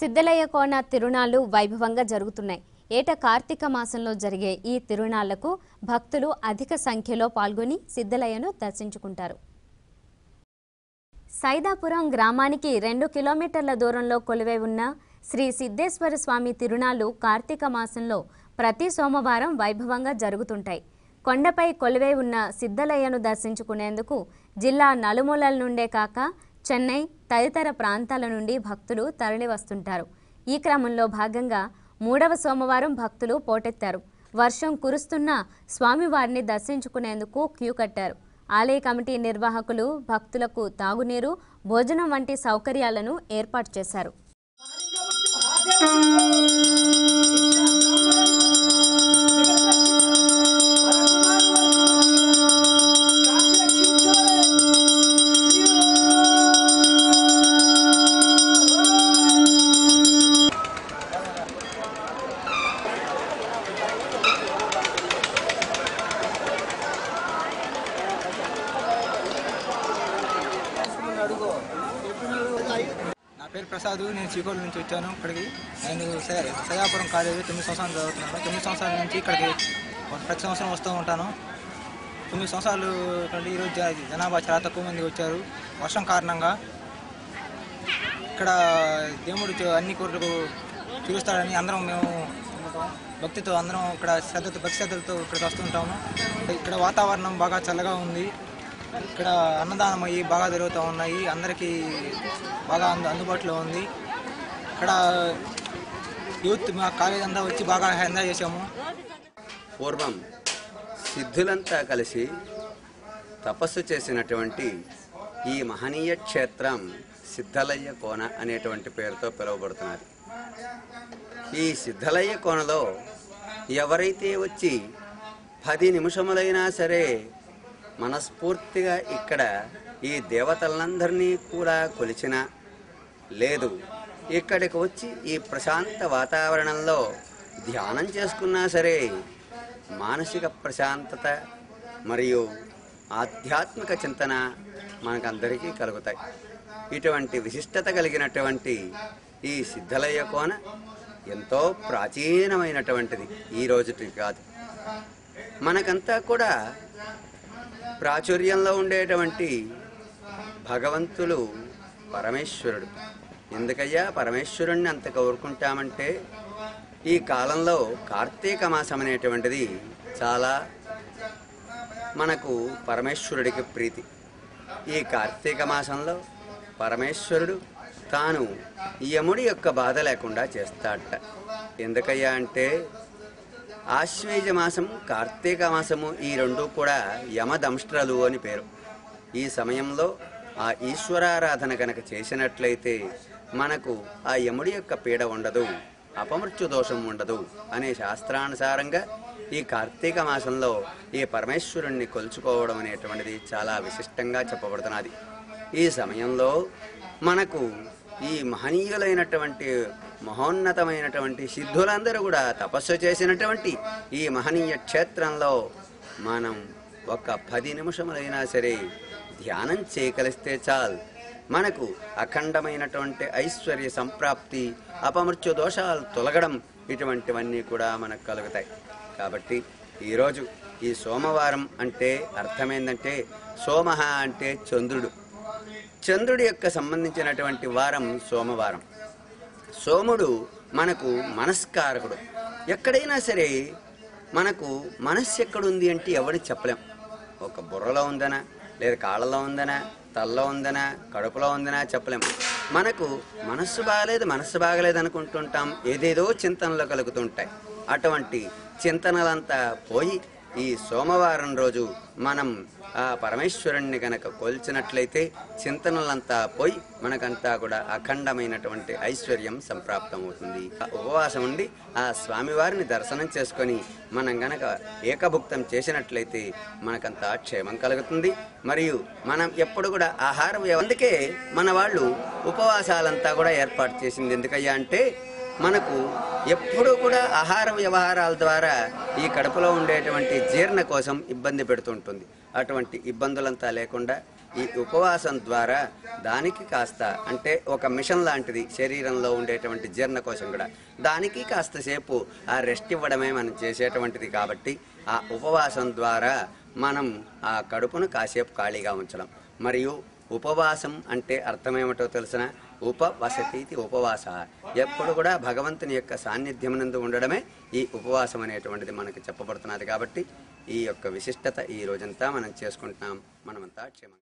సిద్ధలయ్య కోన తిరునాళ్లు వైభవంగా జరుగుతున్నాయి ఏట కార్తీక మాసంలో జరిగే ఈ తిరునాళ్లకు భక్తులు అధిక సంఖ్యలో పాల్గొని సిద్ధలయ్యను దర్శించుకుంటారు సైదాపురం గ్రామానికి రెండు కిలోమీటర్ల దూరంలో కొలువై ఉన్న శ్రీ సిద్ధేశ్వర స్వామి తిరునాళ్లు కార్తీక మాసంలో ప్రతి సోమవారం వైభవంగా జరుగుతుంటాయి కొండపై కొలువై ఉన్న సిద్ధలయ్యను దర్శించుకునేందుకు జిల్లా నలుమూలల నుండే కాక చెన్నై తదితర ప్రాంతాల నుండి భక్తులు తరలివస్తుంటారు ఈ క్రమంలో భాగంగా మూడవ సోమవారం భక్తులు పోటెత్తారు వర్షం కురుస్తున్నా స్వామివారిని దర్శించుకునేందుకు క్యూ కట్టారు ఆలయ కమిటీ నిర్వాహకులు భక్తులకు తాగునీరు భోజనం వంటి సౌకర్యాలను ఏర్పాటు చేశారు నా పేరు ప్రసాద్ నేను శ్రీకోటి నుంచి వచ్చాను ఇక్కడికి నేను స- సదాపురం కాలేజీ తొమ్మిది సంవత్సరాలు చదువుతున్నాను తొమ్మిది సంవత్సరాల నుంచి ఇక్కడికి ప్రతి సంవత్సరం వస్తూ ఉంటాను తొమ్మిది సంవత్సరాలు కంటే ఈరోజు జ- జనాభా చాలా తక్కువ మంది వచ్చారు వర్షం కారణంగా ఇక్కడ దేవుడు చే- అన్ని కోరికలు తీరుస్తాడని అందరం మేము భక్తితో అందరం ఇక్కడ శ్రద్ధతో భక్తి శ్రద్ధలతో ఇక్కడికి వస్తుంటాము ఇక్కడ వాతావరణం బాగా చల్లగా ఉంది ఇక్కడ అన్నదానం అయ్యి బాగా జరుగుతూ ఉన్నాయి అందరికీ బాగా అందు అందుబాటులో ఉంది ఇక్కడ యూత్ మా కాలేజ్ అంతా వచ్చి బాగా ఎంజాయ్ చేసాము పూర్వం సిద్ధులంతా కలిసి తపస్సు చేసినటువంటి ఈ మహనీయ క్షేత్రం సిద్ధలయ్య కోన అనేటువంటి పేరుతో పిలువబడుతున్నది ఈ సిద్ధలయ్య కోనలో ఎవరైతే వచ్చి పది నిమిషములైనా సరే మనస్ఫూర్తిగా ఇక్కడ ఈ దేవతలందరినీ కూడా కొలిచిన లేదు ఇక్కడికి వచ్చి ఈ ప్రశాంత వాతావరణంలో ధ్యానం చేసుకున్నా సరే మానసిక ప్రశాంతత మరియు ఆధ్యాత్మిక చింతన మనకందరికీ కలుగుతాయి ఇటువంటి విశిష్టత కలిగినటువంటి ఈ సిద్ధలయ్య కోన ఎంతో ప్రాచీనమైనటువంటిది ఈ రోజుటి కాదు మనకంతా కూడా ప్రాచుర్యంలో ఉండేటువంటి భగవంతులు పరమేశ్వరుడు ఎందుకయ్యా పరమేశ్వరుణ్ణి అంత కోరుకుంటామంటే ఈ కాలంలో కార్తీక మాసం అనేటువంటిది చాలా మనకు పరమేశ్వరుడికి ప్రీతి ఈ కార్తీక మాసంలో పరమేశ్వరుడు తాను యముడి యొక్క బాధ లేకుండా చేస్తాడట ఎందుకయ్యా అంటే ఆశ్వేజ మాసం కార్తీక మాసము ఈ రెండు కూడా యమదంష్ట్రలు అని పేరు ఈ సమయంలో ఆ ఈశ్వరారాధన కనుక చేసినట్లయితే మనకు ఆ యముడి యొక్క పీడ ఉండదు అపమృత్యు దోషం ఉండదు అనే శాస్త్రానుసారంగా ఈ కార్తీక మాసంలో ఈ పరమేశ్వరుణ్ణి కొలుచుకోవడం అనేటువంటిది చాలా విశిష్టంగా చెప్పబడుతున్నది ఈ సమయంలో మనకు ఈ మహనీయులైనటువంటి మహోన్నతమైనటువంటి సిద్ధులందరూ కూడా తపస్సు చేసినటువంటి ఈ మహనీయ క్షేత్రంలో మనం ఒక పది నిమిషములైనా సరే ధ్యానం చేయగలిస్తే చాలు మనకు అఖండమైనటువంటి ఐశ్వర్య సంప్రాప్తి అపమృత్యు దోషాలు తొలగడం ఇటువంటివన్నీ కూడా మనకు కలుగుతాయి కాబట్టి ఈరోజు ఈ సోమవారం అంటే అర్థమైందంటే సోమహ అంటే చంద్రుడు చంద్రుడి యొక్క సంబంధించినటువంటి వారం సోమవారం సోముడు మనకు మనస్కారకుడు ఎక్కడైనా సరే మనకు మనస్సు ఎక్కడుంది అంటే ఎవరు చెప్పలేం ఒక బుర్రలో ఉందనా లేదా కాళ్ళలో ఉందనా తలలో ఉందనా కడుపులో ఉందనా చెప్పలేం మనకు మనస్సు బాగలేదు మనస్సు బాగలేదు అనుకుంటుంటాం ఏదేదో చింతనలు కలుగుతుంటాయి అటువంటి చింతనలంతా పోయి ఈ సోమవారం రోజు మనం ఆ పరమేశ్వరుణ్ణి గనక కొల్చినట్లయితే చింతనలంతా పోయి మనకంతా కూడా అఖండమైనటువంటి ఐశ్వర్యం సంప్రాప్తమవుతుంది ఆ ఉపవాసం ఉండి ఆ స్వామివారిని దర్శనం చేసుకొని మనం గనక ఏకభుక్తం చేసినట్లయితే మనకంతా క్షేమం కలుగుతుంది మరియు మనం ఎప్పుడు కూడా ఆహార వ్యవ- అందుకే మన వాళ్ళు ఉపవాసాలంతా కూడా ఏర్పాటు చేసింది ఎందుకయ్యా అంటే మనకు ఎప్పుడూ కూడా ఆహార వ్యవహారాల ద్వారా ఈ కడుపులో ఉండేటువంటి జీర్ణ కోసం ఇబ్బంది పెడుతుంటుంది అటువంటి ఇబ్బందులంతా లేకుండా ఈ ఉపవాసం ద్వారా దానికి కాస్త అంటే ఒక మిషన్ లాంటిది శరీరంలో ఉండేటువంటి జీర్ణకోశం కూడా దానికి కాస్త సేపు ఆ రెస్ట్ ఇవ్వడమే మనం చేసేటువంటిది కాబట్టి ఆ ఉపవాసం ద్వారా మనం ఆ కడుపును కాసేపు ఖాళీగా ఉంచడం మరియు ఉపవాసం అంటే అర్థమేమిటో తెలిసిన ఉపవసతి ఉపవాస ఎప్పుడు కూడా భగవంతుని యొక్క సాన్నిధ్యం నందు ఉండడమే ఈ ఉపవాసం అనేటువంటిది మనకి చెప్పబడుతున్నది కాబట్టి ఈ యొక్క విశిష్టత ఈ రోజంతా మనం చేసుకుంటున్నాం మనమంతా క్షేమం